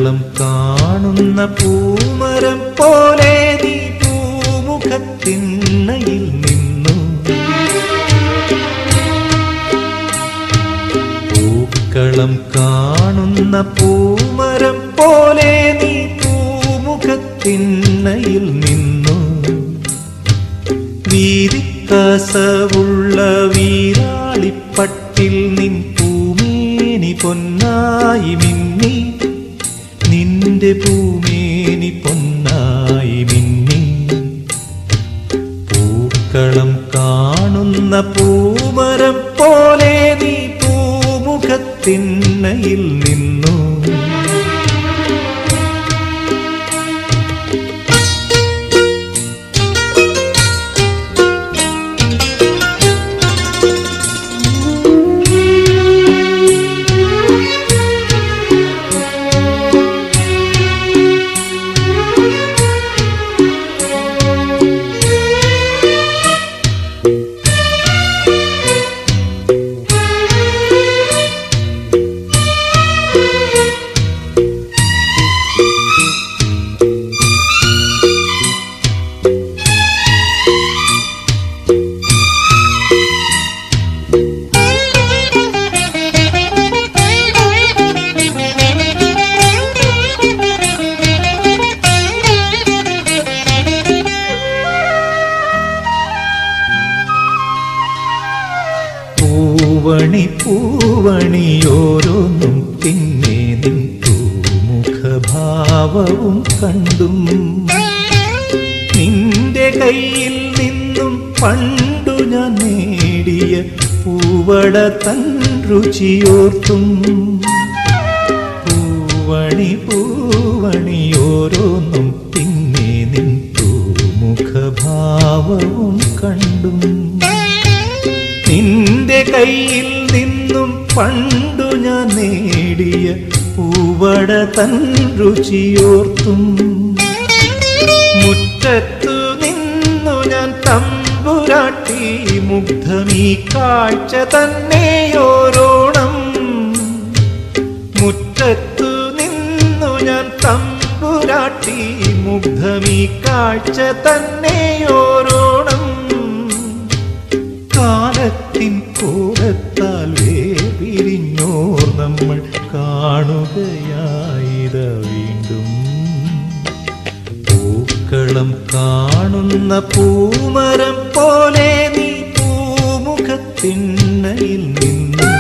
പൂക്കളം കാണുന്ന പൂമരം പോലെ നീ പൂമുഖത്തിണ്ണയിൽ നിന്നു പൂക്കളം കാണുന്ന പൂമരം പോലെ നീ പൂമുഖത്തിണ്ണയിൽ നിന്നു വീതിക്കസവുള്ള വീരാളിപ്പട്ടിൽ നിൻ പൂമേനി പൊന്നായി മിന്നി നിന്റെ പൂമേനി പൊന്നായി മിന്നി പൂക്കളം കാണുന്ന പൂമരം പോലെ നീ പൂമുഖത്തിണ്ണയിൽ നിന്നു പൂവണി പൂവണിയോരോന്നും പിന്നെ നിൻ പൂമുഖഭാവവും കണ്ടും നിന്റെ കയ്യിൽ നിന്നും പണ്ടു ഞാൻ നേടിയ പൂവട തൻ രുചിയോർത്തും പൂവണി പൂവണിയോരോന്നും പിന്നെ നിൻ പൂമുഖഭാവവും കണ്ടും നിന്റെ കയ്യിൽ നിന്നും പണ്ടു ഞാൻ നേടിയ പൂവട തൻ രുചിയോർത്തും മുറ്റത്തു നിന്നു ഞാൻ തമ്പുരാട്ടി മുഗ്ധമീ കാഴ്ച തന്നെയോരോണം മുറ്റത്തു നിന്നു ഞാൻ തമ്പുരാട്ടി മുഗ്ധമീ കാഴ്ച തന്നെയോരോണം കാലത്തിൻ കോലത്താൽ വേർപിരിഞ്ഞോർ നമ്മൾ കാണുകയായിത വീണ്ടും പൂക്കളം കാണുന്ന പൂമരം പോലെ നീ പൂമുഖത്തിണ്ണയിൽ നിന്നു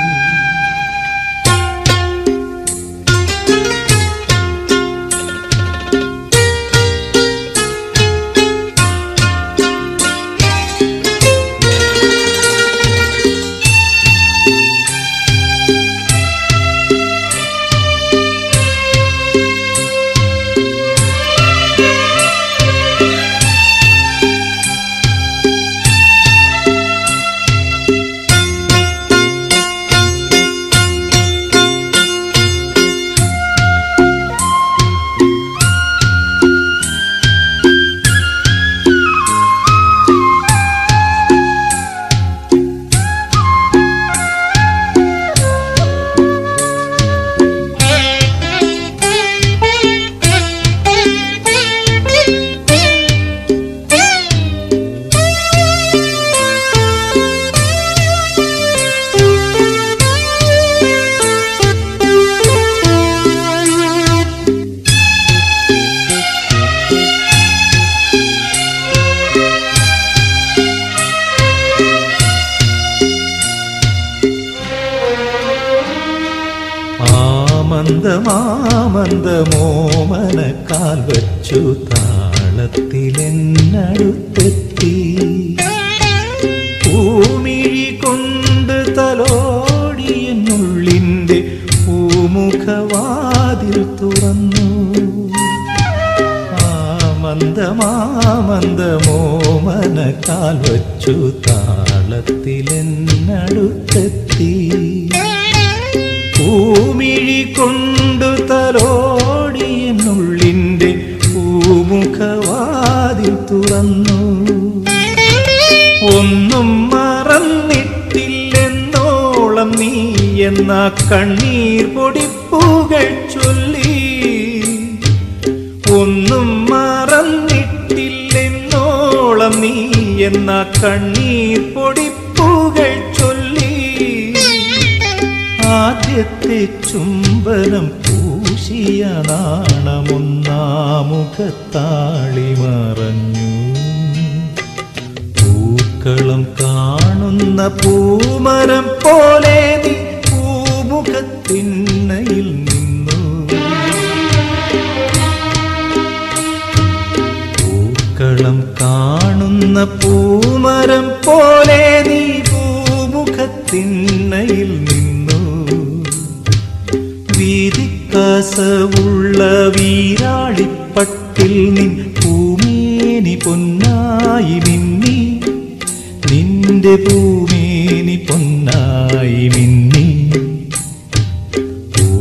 ആമന്ദമാമന്ദമോമന കാൽ വച്ചു താളത്തിലെന്നടുത്തെത്തി പൂമിഴി കൊണ്ട് തലോടിയെന്നുള്ളിൻ്റെ പൂമുഖവാതിൽ തുറന്നു ആമന്ദമാമന്ദമോമന കാൽ വച്ചു താളത്തിലെന്നടുത്തെത്തി പൂമിഴി കൊണ്ടു തലോടിയെന്നുള്ളിൻ്റെ പൂമുഖവാതിൽ തുറന്നു ഒന്നും മറന്നിട്ടില്ലെന്നോളം നീ എന്ന കണ്ണീർ പൊടിപ്പൂകൾ ചൊല്ലി എന്ന കണ്ണീർ പൊടിപ്പൂകൾ ചൊല്ലി ആദ്യത്തെ ചുംബനം പൂശിയ നാണമൊന്നാമുഖത്താളി മറഞ്ഞു പൂക്കളം കാണുന്ന പൂമരം പോലെ നീ പൂമുഖത്തിണ്ണയിൽ നിന്നു പൂക്കളം കാണുന്ന പൂമരം പോലെ നീ പൂമുഖത്തിണ്ണയിൽ നിന്നു വീതിക്കാസവുള്ള വീരാളിപ്പട്ടിൽ നിൻ പൂമേനി പൊന്നായി മിന്നി നിന്റെ പൂമേനി പൊന്നായി മിന്നി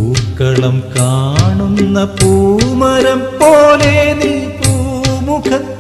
പൂക്കളം കാണുന്ന പൂമരം പോലെ നീ പൂമുഖത്ത്